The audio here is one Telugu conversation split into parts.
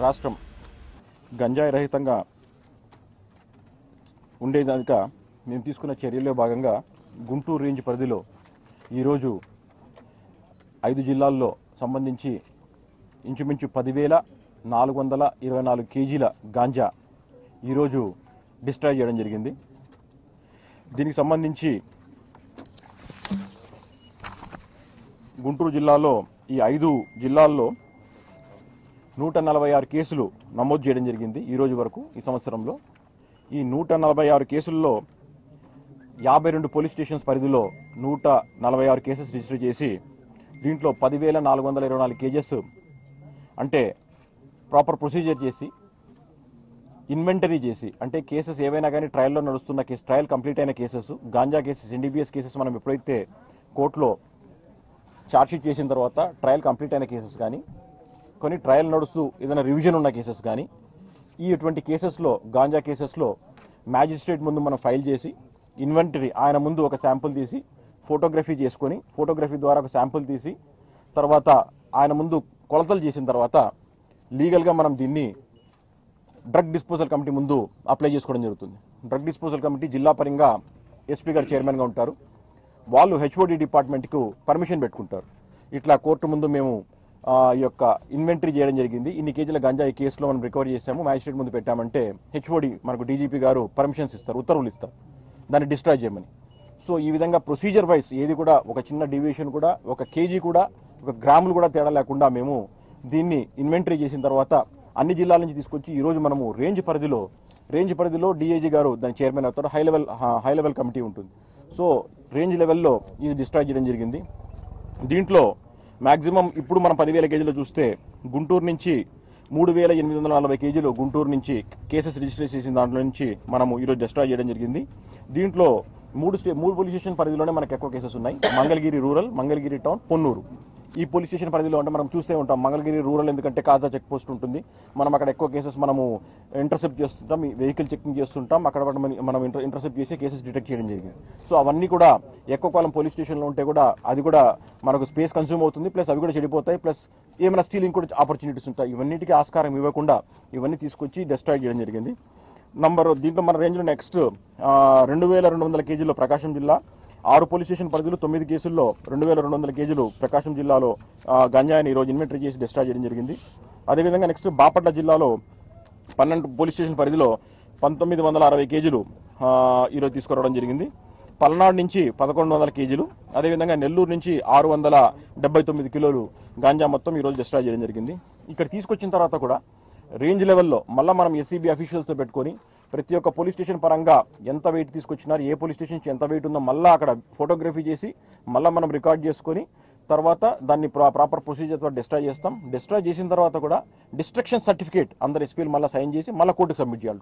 రాష్ట్రం గంజాయి రహితంగా ఉండేదానిక మేము తీసుకున్న చర్యల్లో భాగంగా గుంటూరు రేంజ్ పరిధిలో ఈరోజు ఐదు జిల్లాల్లో సంబంధించి ఇంచుమించు పదివేల నాలుగు వందల ఇరవై నాలుగు కేజీల గాంజా ఈరోజు డిస్ట్రాయ్ చేయడం జరిగింది దీనికి సంబంధించి గుంటూరు జిల్లాలో ఈ ఐదు జిల్లాల్లో నూట నలభై ఆరు కేసులు నమోదు చేయడం జరిగింది ఈ రోజు వరకు ఈ సంవత్సరంలో ఈ నూట నలభై ఆరు కేసుల్లో యాభై రెండు పోలీస్ స్టేషన్స్ పరిధిలో నూట నలభై ఆరు కేసెస్ రిజిస్టర్ చేసి దీంట్లో పదివేల నాలుగు వందల ఇరవై నాలుగు కేజెస్ అంటే ప్రాపర్ ప్రొసీజర్ చేసి ఇన్వెంటరీ చేసి అంటే కేసెస్ ఏవైనా కానీ ట్రయల్లో నడుస్తున్న కేసు ట్రయల్ కంప్లీట్ అయిన cases ganja cases NDPS cases మనం ఎప్పుడైతే కోర్టులో ఛార్జ్షీట్ చేసిన తర్వాత ట్రయల్ కంప్లీట్ అయిన కేసెస్ కానీ కొన్ని ట్రయల్ నడుస్తూ ఏదైనా రివిజన్ ఉన్న కేసెస్ కానీ ఈ ఇటువంటి కేసెస్లో గాంజా కేసెస్లో మ్యాజిస్ట్రేట్ ముందు మనం ఫైల్ చేసి ఇన్వెంటరీ ఆయన ముందు ఒక శాంపుల్ తీసి ఫోటోగ్రఫీ చేసుకొని ఫోటోగ్రఫీ ద్వారా ఒక శాంపుల్ తీసి తర్వాత ఆయన ముందు కొలతలు చేసిన తర్వాత లీగల్గా మనం దీన్ని డ్రగ్ డిస్పోజల్ కమిటీ ముందు అప్లై చేసుకోవడం జరుగుతుంది డ్రగ్ డిస్పోజల్ కమిటీ జిల్లా పరంగా ఎస్పీ గారు చైర్మన్గా ఉంటారు వాళ్ళు హెచ్ఓడి డిపార్ట్మెంట్కు పర్మిషన్ పెట్టుకుంటారు ఇట్లా కోర్టు ముందు మేము ఆ, ఈ యొక్క ఇన్వెంటరీ చేయడం జరిగింది ఇన్ని కేజీల గంజా ఈ కేసులో మనం రికవర్ చేసాము మ్యాజిస్ట్రేట్ ముందు పెట్టామంటే హెచ్ఓడి మనకు డీజీపీ గారు పర్మిషన్స్ ఇస్తారు ఉత్తర్వులు ఇస్తారు దాన్ని డిస్ట్రాయ్ చేయమని సో ఈ విధంగా ప్రొసీజర్ వైజ్ ఏది కూడా ఒక చిన్న డివియేషన్ కూడా ఒక కేజీ కూడా ఒక గ్రాములు కూడా తేడా లేకుండా మేము దీన్ని ఇన్వెంటరీ చేసిన తర్వాత అన్ని జిల్లాల నుంచి తీసుకొచ్చి ఈరోజు మనము రేంజ్ పరిధిలో రేంజ్ పరిధిలో డిఐజీ గారు దాని చైర్మన్ అవుతారు high level high level committee ఉంటుంది సో రేంజ్ లెవెల్లో ఇది డిస్ట్రాయ్ చేయడం జరిగింది దీంట్లో మాక్సిమం ఇప్పుడు మనం పదివేల కేజీలు చూస్తే గుంటూరు నుంచి మూడు వేల ఎనిమిది వందల నలభై కేజీలు గుంటూరు నుంచి కేసెస్ రిజిస్టర్ చేసిన దాంట్లో నుంచి మనము ఈరోజు డిస్ట్రాయ్ చేయడం జరిగింది దీంట్లో మూడు స్టే మూడు పోలీస్ స్టేషన్ పరిధిలోనే మనకు ఎక్కువ కేసెస్ ఉన్నాయి మంగళగిరి రూరల్ మంగళగిరి టౌన్ పొన్నూరు ఈ పోలీస్ స్టేషన్ పరిధిలో అంటే మనం చూస్తూ ఉంటాం మంగళగిరి రూరల్ ఎందుకంటే కాజా చెక్ పోస్ట్ ఉంటుంది మనం అక్కడ ఎక్కువ కేసెస్ మనము ఇంటర్సెప్ట్ చేస్తుంటాం ఈ వెహికల్ చెకింగ్ చేస్తుంటాం అక్కడ మనం- మనం ఇంటర్ ఇంటర్సెప్ట్ చేసి కేసెస్ డిటెక్ట్ చేయడం జరిగింది సో అవన్నీ కూడా ఎక్కువ కాలం పోలీస్ స్టేషన్లో ఉంటే కూడా అది కూడా మనకు స్పేస్ కన్స్యూమ్ అవుతుంది ప్లస్ అవి కూడా చెడిపోతాయి ప్లస్ ఏమైనా స్టీలింగ్ కూడా ఆపర్చునిటీస్ ఉంటాయి ఇవన్నిటికీ ఆస్కారం ఇవ్వకుండా ఇవన్నీ తీసుకొచ్చి డిస్ట్రాయ్ చేయడం జరిగింది నంబర్ దీంట్లో మన రేంజ్లో నెక్స్ట్ రెండు వేల రెండు వందల కేజీలో ప్రకాశం జిల్లా ఆరు పోలీస్ స్టేషన్ పరిధిలో తొమ్మిది కేసుల్లో రెండు వేల రెండు వందల కేజీలు ప్రకాశం జిల్లాలో ఆ, గంజాయిని ఈరోజు ఇన్వెంటరీ చేసి డిస్ట్రాయ్ చేయడం జరిగింది అదేవిధంగా నెక్స్ట్ బాపట్ల జిల్లాలో పన్నెండు పోలీస్ స్టేషన్ పరిధిలో పంతొమ్మిది వందల అరవై కేజీలు ఆ, ఈరోజు తీసుకురావడం జరిగింది పల్నాడు నుంచి పదకొండు వందల కేజీలు అదేవిధంగా నెల్లూరు నుంచి ఆరు వందల డెబ్బై తొమ్మిది కిలోలు గాంజా మొత్తం ఈరోజు డిస్ట్రాయ్ చేయడం జరిగింది ఇక్కడ తీసుకొచ్చిన తర్వాత కూడా రేంజ్ లెవెల్లో మళ్ళీ మనం ఎస్సీబీ అఫీషియల్స్తో పెట్టుకొని ప్రతి ఒక్క పోలీస్ స్టేషన్ పరంగా ఎంత వెయిట్ తీసుకొచ్చినారు ఏ పోలీస్ స్టేషన్ నుంచి ఎంత వెయిట్ ఉందో మళ్ళీ అక్కడ ఫోటోగ్రఫీ చేసి మళ్ళీ మనం రికార్డ్ చేసుకొని తర్వాత దాన్ని ప్రా ప్రాపర్ ప్రొసీజర్తో డిస్ట్రాయ్ చేస్తాం డిస్ట్రాయ్ చేసిన తర్వాత కూడా డిస్ట్రక్షన్ సర్టిఫికేట్ అందరు ఎస్పీలు మళ్ళీ సైన్ చేసి మళ్ళీ కోర్టుకు సబ్మిట్ చేయాలి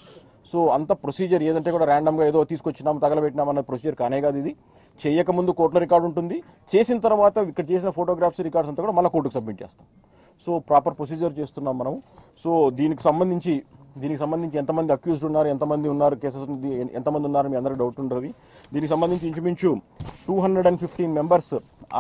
సో అంత ప్రొసీజర్ ఏదంటే కూడా ర్యాండమ్గా ఏదో తీసుకొచ్చినాం తగలబెట్టినాం అన్న ప్రొసీజర్ కానే కాదు ఇది చేయక ముందు కోర్టులో రికార్డు ఉంటుంది చేసిన తర్వాత ఇక్కడ చేసిన ఫోటోగ్రాఫ్స్ రికార్డ్స్ అంతా కూడా మళ్ళీ కోర్టుకు సబ్మిట్ చేస్తాం సో ప్రాపర్ ప్రొసీజర్ చేస్తున్నాం మనం సో దీనికి సంబంధించి దీనికి సంబంధించి ఎంతమంది అక్యూజ్డ్ ఉన్నారు ఎంతమంది ఉన్నారు కేసెస్ ఎంతమంది ఉన్నారు మీ అందరికి డౌట్ ఉంటుంది దీనికి సంబంధించి ఇంచుమించు two hundred and fifteen members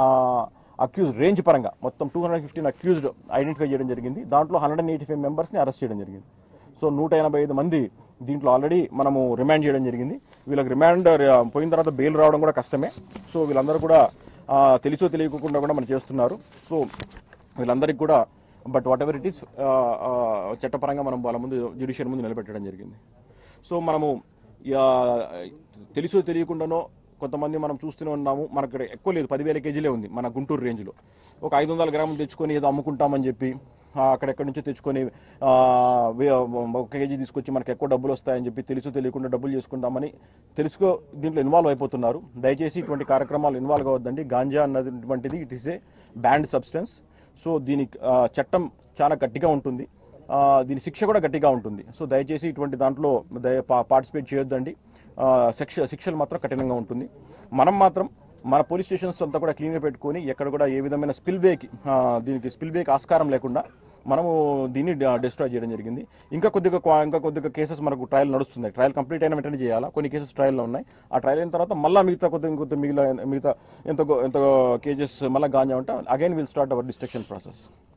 accuse range పరంగా మొత్తం two hundred fifteen accused identify చేయడం జరిగింది దాంట్లో హండ్రెడ్ అండ్ ఎయిటీ ఫైవ్ మెంబర్స్ని అరెస్ట్ చేయడం జరిగింది సో నూట ఎనభై ఐదు మంది దీంట్లో ఆల్రెడీ మనము రిమాండ్ చేయడం జరిగింది వీళ్ళకి రిమాండ్ ఆ, పోయిన తర్వాత బెయిల్ రావడం కూడా కష్టమే సో వీళ్ళందరూ కూడా ఆ, తెలుసో తెలియకుండా కూడా మనం చేస్తున్నారు సో వీళ్ళందరికీ కూడా but whatever it is చట్టపరంగా మనం వాళ్ళ ముందు జ్యుడిషియల్ ముందు నిలబెట్టడం జరిగింది సో మనము ఆ, తెలుసో తెలియకుండానో కొంతమంది మనం చూస్తూనే ఉన్నాము మనకు ఇక్కడ ఎక్కువ లేదు పదివేల కేజీలే ఉంది మన గుంటూరు రేంజ్లో ఒక ఐదు వందల గ్రాములు తెచ్చుకొని ఏదో అమ్ముకుంటామని చెప్పి ఆ, అక్కడెక్కడి నుంచో తెచ్చుకొని ఆ, వే- ఒక కేజీ తీసుకొచ్చి మనకి ఎక్కువ డబ్బులు వస్తాయని చెప్పి తెలుసు తెలియకుండా డబ్బులు చేసుకుంటామని తెలుసుకో దీంట్లో ఇన్వాల్వ్ అయిపోతున్నారు దయచేసి ఇటువంటి కార్యక్రమాలు ఇన్వాల్వ్ అవ్వద్దండి గాంజా అన్నటువంటిది it is a banned substance so దీని ఆ, చట్టం చాలా గట్టిగా ఉంటుంది ఆ, దీని శిక్ష కూడా గట్టిగా ఉంటుంది సో దయచేసి ఇటువంటి దాంట్లో దయ పార్టిసిపేట్ చేయొద్దండి ఆ, శిక్ష శిక్షలు మాత్రం కఠినంగా ఉంటుంది మనం మాత్రం మన పోలీస్ స్టేషన్స్ అంతా కూడా క్లీన్గా పెట్టుకొని ఎక్కడ కూడా ఏ విధమైన స్పిల్వేకి దీనికి స్పిల్వేకి ఆస్కారం లేకుండా మనము దీన్ని డిస్ట్రాయ్ చేయడం జరిగింది ఇంకా కొద్దిగా క్వా- ఇంకా కొద్దిగా కేసెస్ మనకు ట్రయల్ నడుస్తుంది ట్రయల్ కంప్లీట్ అయిన వెంటనే చేయాలా కొన్ని కేసెస్ ట్రయల్లో ఉన్నాయి ఆ ట్రయల్ అయిన తర్వాత మళ్ళీ మిగతా కొద్దిగా ఇంకొద్ది మిగిలిన మిగతా ఎంత ఎంత కేజెస్ మళ్ళీ గాంజా ఉంటే again will start our destruction process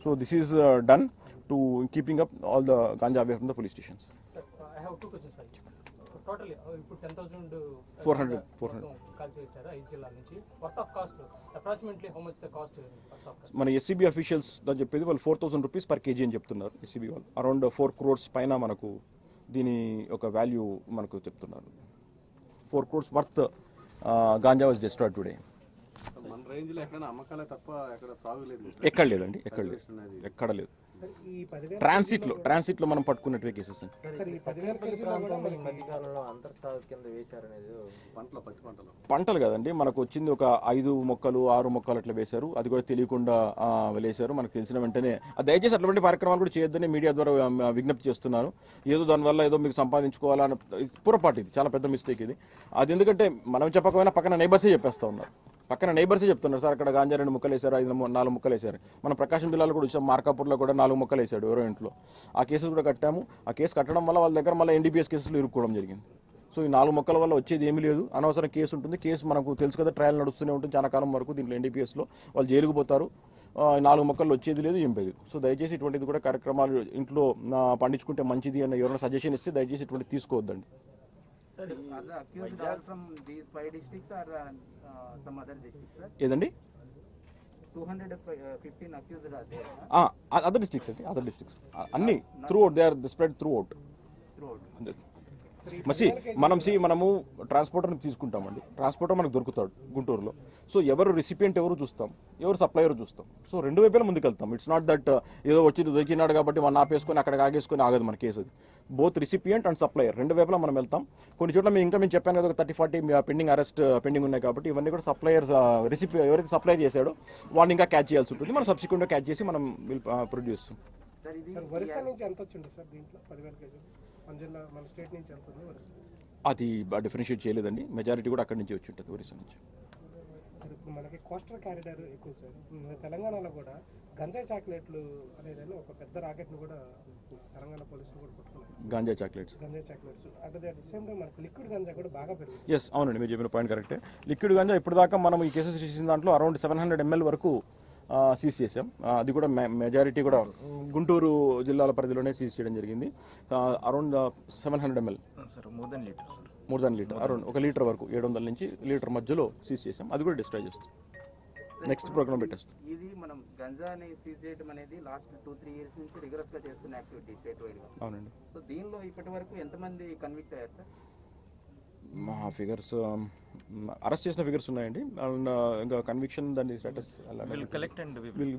so this is done to keeping up all the ganja away from the police stations sir I have two questions for total ఇప్పుడు టెన్ థౌసండ్ 400, 400. కాల్ చేశారు ఐదు జిల్లాల నుంచి worth of cost approximately how much the cost worth of cost మన ఎస్సీబీ అఫీషియల్స్ దాని చెప్పేది వాళ్ళు four thousand rupees per KG అని చెప్తున్నారు ఎస్సీబీ వాళ్ళు అరౌండ్ ఫోర్ క్రోర్స్ పైన మనకు దీని ఒక వాల్యూ మనకు చెప్తున్నారు four crores worth ganja was destroyed today మన రేంజ్ లో ఎక్కడ అమ్మకాలే తప్ప ఎక్కడ సాగు లేదు ఎక్కడ లేదండి ఎక్కడ లేదు ఎక్కడ లేదు ఈ పదివేల ట్రాన్సిట్ లో ట్రాన్సిట్ లో మనం పట్టుకున్నట్వే కేసెస్ అండి సార్ ఈ పదివేల కేజీలో కూడా ఈ మధ్యకాలంలో అంతర్ సాగు కింద వేశారనేది పంటలు పత్తి పంటలు పంటలు కదండి మనకు వచ్చింది ఒక ఐదు మొక్కలు ఆరు మొక్కలు అట్లా వేశారు అది కూడా తెలియకుండా ఆ, వేశారు మనకు తెలిసిన వెంటనే ఆ, దయచేసి అటువంటి కార్యక్రమాలు కూడా చేయొద్దని మీడియా ద్వారా ఆ, విజ్ఞప్తి చేస్తున్నాను ఏదో దానివల్ల ఏదో మీకు సంపాదించుకోవాలని ఇది పొరపాటు ఇది చాలా పెద్ద మిస్టేక్ ఇది అది ఎందుకంటే మనం చెప్పకపోయినా పక్కన నైబర్సే చెప్పేస్తా ఉన్నారు పక్కన నైబర్సే చెప్తున్నారు సార్ అక్కడ గాంజా రెండు ముక్కలు వేశారు ఐదు ము- నాలుగు ముక్కలు వేశారు మన ప్రకాశం జిల్లాలో కూడా వచ్చాం మార్కాపూర్లో కూడా నాలుగు ముక్కలు వేశాడు ఎవరో ఇంట్లో ఆ కేసు కూడా కట్టాము ఆ కేసు కట్టడం వల్ల వాళ్ళ దగ్గర మళ్ళీ ఎన్డీపీఎస్ కేసులు ఇరుక్కోవడం జరిగింది సో ఈ నాలుగు మొక్కల వల్ల వచ్చేది ఏమీ లేదు అనవసరం కేసు ఉంటుంది కేసు మనకు తెలుసు కదా ట్రయల్ నడుస్తూనే ఉంటుంది చాలా కాలం వరకు దీంట్లో ఎన్డీపీఎస్లో వాళ్ళు జైలుకు పోతారు ఆ, ఈ నాలుగు మొక్కలు వచ్చేది లేదు ఏం లేదు సో దయచేసి ఇటువంటిది కూడా కార్యక్రమాలు ఇంట్లో ఆ, పండించుకుంటే మంచిది అన్న ఎవరైనా సజెషన్ ఇస్తే దయచేసి ఇటువంటి తీసుకోవద్దండి sir Are the accused all from these five districts or uh, uh, some other districts, sir? ఏదండి 215 accused are there, sir, other districts అండి అదర్ డిస్ట్రిక్ట్స్ అన్ని throughout they are spread throughout throughout. మసి మనం సి మనము ట్రాన్స్పోర్టర్ని తీసుకుంటామండి ట్రాన్స్పోర్టర్ మనకు దొరుకుతాడు గుంటూరులో సో ఎవరు రిసిపియంట్ ఎవరు చూస్తాం ఎవరు సప్లయర్ చూస్తాం సో రెండు వైపులా ముందుకెళ్తాం ఇట్స్ నాట్ దట్ ఏదో వచ్చి దొరికినాడు కాబట్టి మన ఆపేసుకొని అక్కడ ఆగేసుకొని ఆగదు మన కేసు అది బోత్ రిసిపియంట్ అండ్ సప్లయర్ రెండు వైపులా మనం వెళ్తాం కొన్ని చోట్ల మేము ఇంకా మేము చెప్పాను కదా ఒక thirty forty pending arrest pending ఉన్నాయి కాబట్టి ఇవన్నీ కూడా సప్లయర్స్ రిసిపి ఎవరైతే సప్లై చేశాడో వాడిని ఇంకా క్యాచ్ చేయాల్సి ఉంటుంది మనం సబ్సిక్వెంట్గా క్యాచ్ చేసి మనం ప్రొడ్యూస్ Sir, ఇది సార్ ఒరిస్సా నుంచి ఎంత వచ్చింది సార్ దీంట్లో పదివేల కేజీలు మన జిల్లా మన స్టేట్ నుంచి ఎంత ఉంది ఒరిస్సా అది డిఫరెన్షియేట్ చేయలేదండి మెజారిటీ కూడా అక్కడి నుంచి వచ్చి ఉంటుంది ఒరిస్సా నుంచి సార్ ఇప్పుడు మనకి కోస్టల్ క్యారిడర్ ఎక్కువ సార్ మన తెలంగాణలో కూడా గంజాయి చాక్లెట్లు అనేదని ఒక పెద్ద రాకెట్ను కూడా తెలంగాణ పోలీసులు కూడా పట్టుకున్నారు గాంజా చాక్లెట్స్ గంజాయి chocolates at the same time మనకి లిక్విడ్ గంజా కూడా బాగా పెరుగుతుంది ఎస్ అవునండి మీరు చెప్పిన పాయింట్ కరెక్టే లిక్విడ్ గాంజా ఇప్పుడు దాకా మనం ఈ కేసెస్ చేసిన దాంట్లో అరౌండ్ సెవెన్ హండ్రెడ్ ఎంఎల్ వరకు సీజ్ చేసాం ఆ, అది కూడా మెజారిటీ కూడా గుంటూరు జిల్లాల పరిధిలోనే సీజ్ చేయడం జరిగింది around seven hundred ML sir more than litre sir more than litre around ఒక లీటర్ వరకు ఏడు వందల నుంచి లీటర్ మధ్యలో సీజ్ చేసాం అది కూడా డిస్ట్రాయ్ చేస్తాం నెక్స్ట్ ప్రోగ్రామ్ పెట్టేస్తాం ఇది మనం గంజాని సీజ్ చేయడం అనేది లాస్ట్ టూ త్రీ ఇయర్స్ నుంచి రిగరస్ గా చేస్తున్న యాక్టివిటీ స్టేట్ వైడ్ గా అవునండి సో దీనిలో ఇప్పటి వరకు ఎంతమంది కన్విక్ట్ అయ్యారు సార్ మా ఫిగర్స్ అరెస్ట్ చేసిన ఫిగర్స్ ఉన్నాయండి అండ్ ఇంకా కన్విక్షన్ దాని status collect and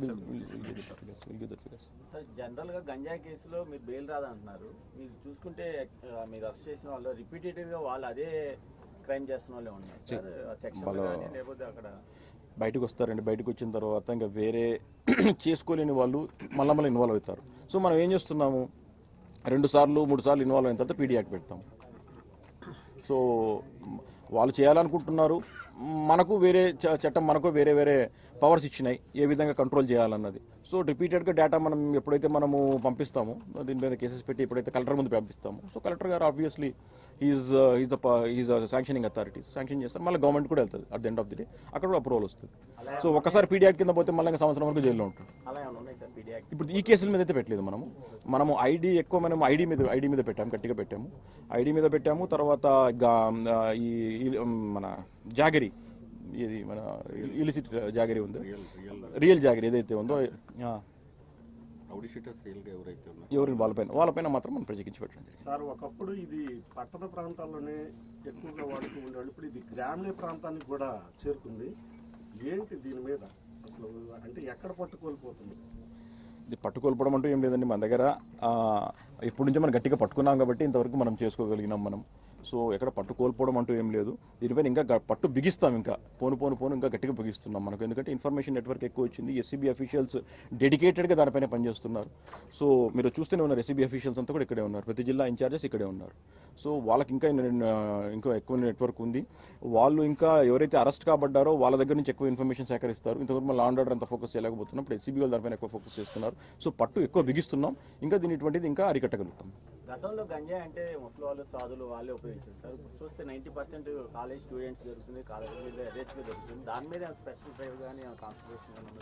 sir general గా గంజా కేసులో మీరు బెయిల్ రాదంటున్నారు మీరు చూసుకుంటే ఆ, మీరు అరెస్ట్ చేసిన వాళ్ళు రిపీటెడ్ గా వాళ్ళు అదే క్రైమ్ చేస్తున్న వాళ్ళే ఉన్నారు సార్ సెక్షన్ వాళ్ళ- కానీ లేకపోతే అక్కడ బయటకు వస్తారండి బయటకు వచ్చిన తర్వాత ఇంకా వేరే చేసుకోలేని వాళ్ళు మళ్ళీ మళ్ళీ ఇన్వాల్వ్ అవుతారు సో మనం ఏం చేస్తున్నాము రెండు సార్లు మూడు సార్లు ఇన్వాల్వ్ అయిన తర్వాత పీడీ యాక్ట్ పెడతాం సో మ్, వాళ్ళు చేయాలనుకుంటున్నారు మనకు వేరే చ- చట్టం మనకు వేరే వేరే పవర్స్ ఇచ్చినాయి ఏ విధంగా కంట్రోల్ చేయాలన్నది సో రిపీటెడ్గా డేటా మనం ఎప్పుడైతే మనము పంపిస్తామో దీని మీద కేసెస్ పెట్టి ఎప్పుడైతే కలెక్టర్ ముందు పంపిస్తామో సో కలెక్టర్ గారు obviously is is is sanctioning authority sanction చేస్తారు మళ్ళీ గవర్నమెంట్ కూడా వెళ్తుంది at the end of the day అక్కడ కూడా అప్రూవల్ వస్తుంది సో ఒక్కసారి పీడీ యాక్ట్ కింద పోతే మళ్ళీ ఇంకా సంవత్సరం వరకు జైల్లో ఉంటుంది అలా ఏమైనా ఉన్నాయి సార్ పీడీ యాక్ట్ ఇప్పుడు ఈ కేసుల మీద అయితే పెట్టలేదు మనము మనము ఐడి ఎక్కువ మనం ఐడి మీద ఐడి మీద పెట్టాము గట్టిగా పెట్టాము ఐడి మీద పెట్టాము తర్వాత గా- ఆ, ఈ ఈ- మన జాగరి ఇది మన ఇలిసిట్ జాగరి ఉంది రియల్ జాగరి ఏదైతే ఉందో ఆ, రౌడీ షీటర్స్ రియల్గా ఎవరైతే ఉన్నారు ఎవరిని వాళ్ళపైన వాళ్ళపైన మాత్రం మనం ప్రత్యేకించి పెట్టడం జరిగింది. సార్ ఒకప్పుడు ఇది పట్టణ ప్రాంతాల్లోనే ఎక్కువగా వాడుతూ ఉండేవాళ్ళు ఇప్పుడు ఇది గ్రామీణ ప్రాంతానికి కూడా చేరుకుంది ఏంటి దీని మీద అసలు అంటే ఎక్కడ పట్టుకోల్పోతుంది ఇది పట్టుకోల్పడం అంటూ ఏం లేదండి మన దగ్గర ఆ, ఎప్పటి నుంచో మనం గట్టిగా పట్టుకున్నాం కాబట్టి ఇంతవరకు మనం చేసుకోగలిగినాం మనం సో ఎక్కడ పట్టు కోల్పోవడం అంటూ ఏం లేదు దీనిపైన ఇంకా గ- పట్టు బిగిస్తాం ఇంకా పోను పోను పోను ఇంకా గట్టిగా బిగిస్తున్నాం మనకు ఎందుకంటే ఇన్ఫర్మేషన్ నెట్వర్క్ ఎక్కువ వచ్చింది ఎస్సీబీ అఫీషియల్స్ డెడికేటెడ్గా దానిపైన పనిచేస్తున్నారు సో మీరు చూస్తూనే ఉన్నారు ఎస్సీబీ అఫీషియల్స్ అంతా కూడా ఇక్కడే ఉన్నారు ప్రతి జిల్లా ఇన్ఛార్జెస్ ఇక్కడే ఉన్నారు సో వాళ్ళకి ఇంకా ఇన్- ఇంకా ఎక్కువ నెట్వర్క్ ఉంది వాళ్ళు ఇంకా ఎవరైతే అరెస్ట్ కాబడ్డారో వాళ్ళ దగ్గర నుంచి ఎక్కువ ఇన్ఫర్మేషన్ సేకరిస్తారు ఇంతవరకు మన లా అండ్ ఆర్డర్ అంత ఫోకస్ చేయలేకపోతున్నాం ఇప్పుడు ఎస్సీబీ వాళ్ళు దానిపైన ఎక్కువ ఫోకస్ చేస్తున్నారు సో పట్టు ఎక్కువ బిగిస్తున్నాం ఇంకా దీని ఇటువంటిది ఇంకా అరికట్టగలుగుతాం గతంలో గంజా అంటే ముసలి వాళ్ళు సాధులు వాళ్ళే ఉపయోగించారు సార్ ఇప్పుడు చూస్తే నైంటీ పర్సెంట్ కాలేజ్ స్టూడెంట్స్ దొరుకుతుంది కాలేజ్ మీద రేట్గా దొరుకుతుంది దాని మీద స్పెషల్ డ్రైవ్ కానీ కాన్సన్ట్రేషన్ కానీ ఉంది సార్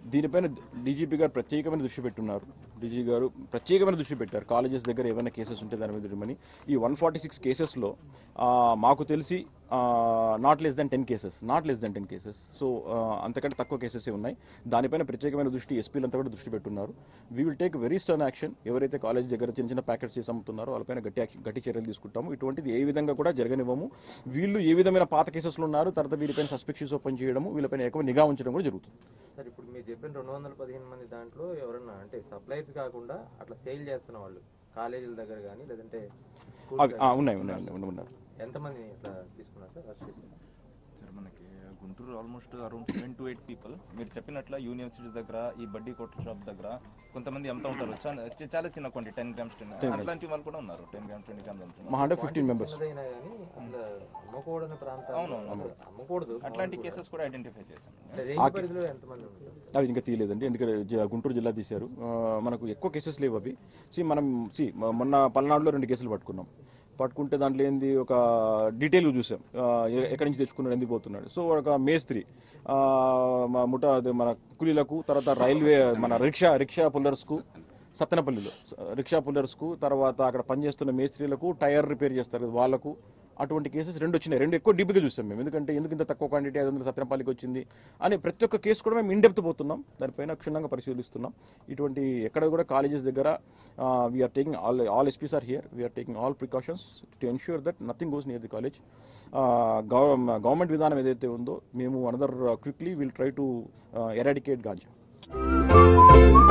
దీనిపైన డీజీపీ గారు ప్రత్యేకమైన దృష్టి పెట్టున్నారు డీజీ గారు ప్రత్యేకమైన దృష్టి పెట్టారు కాలేజెస్ దగ్గర ఏమైనా కేసెస్ ఉంటే దాని మీద ఇవ్వమని ఈ వన్ ఫార్టీ సిక్స్ కేసెస్లో మాకు తెలిసి not less than ten cases not less than ten cases so అంతకంటే తక్కువ కేసెస్ ఉన్నాయి దానిపైన ప్రత్యేకమైన దృష్టి ఎస్పీలంతా కూడా దృష్టి పెట్టున్నారు we will take very stern action ఎవరైతే కాలేజ్ దగ్గర చిన్న చిన్న ప్యాకెట్స్ చేసి అమ్ముతున్నారో వాళ్ళపైన గట్టి యాక్షన్- గట్టి చర్యలు తీసుకుంటాము ఇటువంటిది ఏ విధంగా కూడా జరగనివ్వము వీళ్ళు ఏ విధమైన పాత కేసెస్లో ఉన్నారు తర్వాత వీళ్ళపైన సస్పెక్షన్స్ ఓపెన్ చేయడము వీళ్ళపైన ఎక్కువ నిఘా ఉంచడం కూడా జరుగుతుంది సార్ ఇప్పుడు మీరు చెప్పిన రెండు వందల పదిహేను మంది దాంట్లో ఎవరన్నా అంటే సప్లైస్ కాకుండా అట్లా సేల్ చేస్తున్న వాళ్ళు కాలేజీల దగ్గర కానీ లేదంటే schools అవి ఆ, కానీ ఉన్నాయి ఉన్నాయి ఉన్నాయి ఉన్నారు ఎంతమంది అట్లా తీసుకున్నారు సార్ అరెస్ట్ చేశారు సార్ మనకి Guntur almost around seven to eight people మీరు చెప్పినట్ల యూనివర్సిటీ దగ్గర ఈ బడ్డీ కొట్ల షాప్ దగ్గర కొంతమంది అమ్ముతా ఉంటారు చాలా చి- చాలా చిన్న క్వాంటిటీ టెన్ గ్రామ్స్ టెన్ అట్లాంటి వాళ్ళు కూడా ఉన్నారు టెన్ గ్రామ్స్ ట్వంటీ గ్రామ్స్ అమ్ముతున్నారు మా అంటే ఫిఫ్టీన్ మెంబర్స్ చిన్నదైనా కానీ అసలు అమ్మకూడని ప్రాంతాలు అవునవును. అమ్మకూడదు అట్లాంటి కేసెస్ కూడా ఐడెంటిఫై చేశాను అంటే రేంజ్ పరిధిలో ఎంతమంది ఉంటారు అవి ఇంకా తీయలేదండి ఎందుకంటే జ- గుంటూరు జిల్లా తీశారు ఆ, మనకు ఎక్కువ కేసెస్ లేవు అవి సి మనం సి మొన్న పల్నాడులో రెండు కేసులు పట్టుకున్నాం పట్టుకుంటే దాంట్లో ఏంది ఒక డీటెయిల్గా చూసాం ఆ, ఎ- ఎక్కడి నుంచి తెచ్చుకున్నాడు ఎందుకు పోతున్నాడు సో ఒక మేస్త్రి ఆ, మా ముఠా అదే మన కూలీలకు తర్వాత రైల్వే మన రిక్షా రిక్షా పుల్లర్స్కు సత్తెనపల్లిలో రిక్షా పుల్లర్స్కు తర్వాత అక్కడ పనిచేస్తున్న మేస్త్రీలకు టైర్ రిపేర్ చేస్తారు కదా వాళ్ళకు అటువంటి కేసెస్ రెండు వచ్చినాయి రెండు ఎక్కువ డీప్గా చూసాం మేము ఎందుకంటే ఎందుకు ఇంత తక్కువ క్వాంటిటీ ఐదు వందల సత్యనపల్లికి వచ్చింది అని ప్రతి ఒక్క కేసు కూడా మేము ఇండెప్త్ పోతున్నాం దానిపైన క్షుణ్ణంగా పరిశీలిస్తున్నాం ఇటువంటి ఎక్కడ కూడా కాలేజెస్ దగ్గర we're taking all all SPs are here we're taking all precautions to ensure that nothing goes near the college government విధానం ఏదైతే ఉందో మేము another quickly will try to eradicate ganja